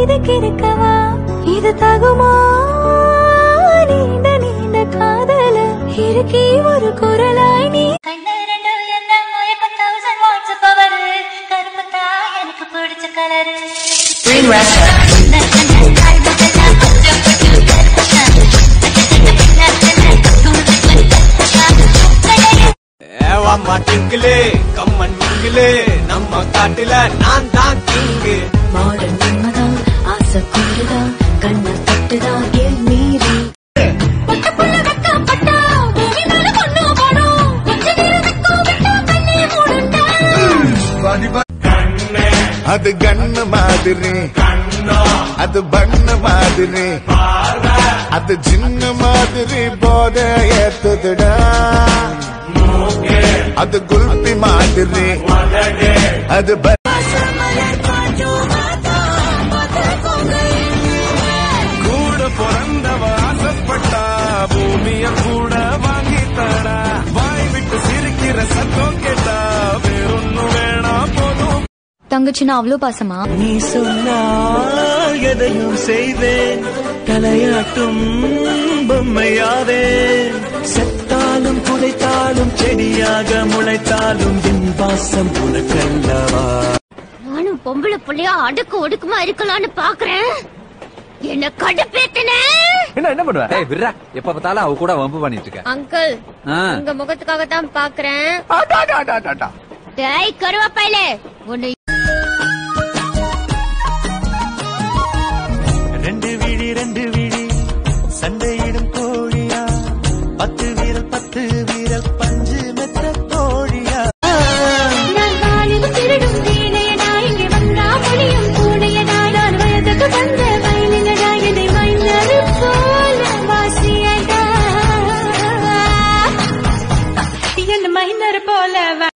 இதுக்கிருக்கவா இது தகுமா நீண்ட நீண்ட காதல இருக்கி ஒரு குரலாய் நீ எனக்கு பிடிச்ச கலரு Green Russia. ஏவாம்மா டிங்கிலே கம்மன் டிங்கிலே நம்ம காட்டுல நான் தான் கிங்கு மாடல் உண்மைதான் ஆசை கூடுதான் கண்ண தட்டுதான் ஏன் மீறி அது கண்ணு மாதிரி அது பண்ண மாதிரி அது சின்ன மாதிரி போத ஏத்துதுடா அது குல்பி மாதிரி அது ப- கூட பிறந்தவ ஆசைப்பட்டா பூமிய கூட வாங்கி தரா வாய் விட்டு சிரிக்கிற சத்தம் கேட்டா வேறொன்னு வேணா போதும் தங்கச்சினா அவ்வளோ பாசமா நீ சொன்னால் எதையும் செய்வேன் தலையாட்டும் பொம்மையாவே செத்தாலும் புதைத்தாலும் செடியாக முளைத்தாலும் என் வாசம் உனக்கல்லவா நானும் பொம்பளை புள்ளையா அடுக்கு ஒடுக்குமா இருக்கலாம்னு பாக்குறேன் என்ன கடுப்பேத்தன என்ன என்ன பண்ணுவ ஏய் விட்றா எப்ப பார்த்தாலும் அவ கூட வம்பு பண்ணிட்டு இருக்க அங்கிள் ஆ. உங்க முகத்துக்காக தான் பாக்குறேன் ஆட்டா, ஆட்டா, ஆட்டா, ஆட்டா, ஆட்டா. டேய் கருவாப்பையிலே உன்னை ரெண்டு விழி ரெண்டு விழி சண்டையிடும் கோழியா பத்து வீரல் பத்து வீரல் பஞ்சு மெத்த தோழியா நான் வாழில் திருடும் வீணையடா இங்கே வந்தா முடியும் கூடையடா நான் வயதுக்கு வந்த வயலினடா என்னை மைந்தரு போல வாசியடா என்ன மைந்தர் போல